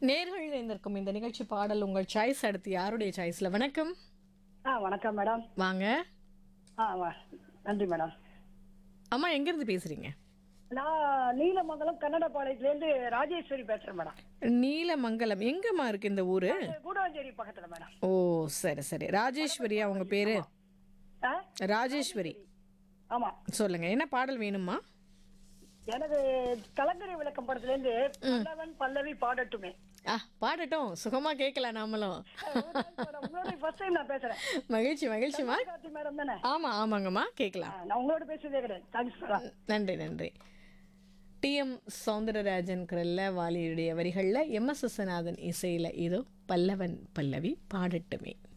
நேர்கள் இணைந்திருக்கும் இந்த நிகழ்ச்சி பாடல் உங்கள் சாய்ஸ் அடுத்து யாருடைய சாய்ஸ்ல வணக்கம் ஆ வணக்கம் மேடம் வாங்க ஆ வா நன்றி மேடம் அம்மா எங்க இருந்து பேசுறீங்க நான் நீலமங்கலம் கன்னடபாளையத்துலேருந்து ராஜேஸ்வரி பேசுறேன் மேடம் நீலமங்கலம் எங்கம்மா இருக்கு இந்த ஊரு கூடாஞ்சேரி பக்கத்துல மேடம் ஓ சரி சரி ராஜேஸ்வரியா உங்க பேரு ஆ ராஜேஸ்வரி ஆமா சொல்லுங்க என்ன பாடல் வேணுமா எனக்கு கலங்கரை விளக்கம் படத்துலேருந்து பல்லவன் பல்லவி பாடட்டுமே ஆ பாடட்டும் சுகமா கேட்கலாம் நாமளும் மேடம், உங்களோட ஃபர்ஸ்ட் டைம் நான் பேசுறேன் மகிழ்ச்சி மகிழ்ச்சிமா கார்த்தி மேடம் தானே ஆமா ஆமாங்கம்மா கேட்கலாம் ஆ, நான் உங்களோட பேசுறதே கிடையாது தேங்க்ஸ் மேடம் நன்றி நன்றி டிஎம் சௌந்தரராஜன் குரல்ல வாலியுடைய வரிகளில் எம் எஸ் விஸ்வநாதன் இசையில் இதோ பல்லவன் பல்லவி பாடட்டுமே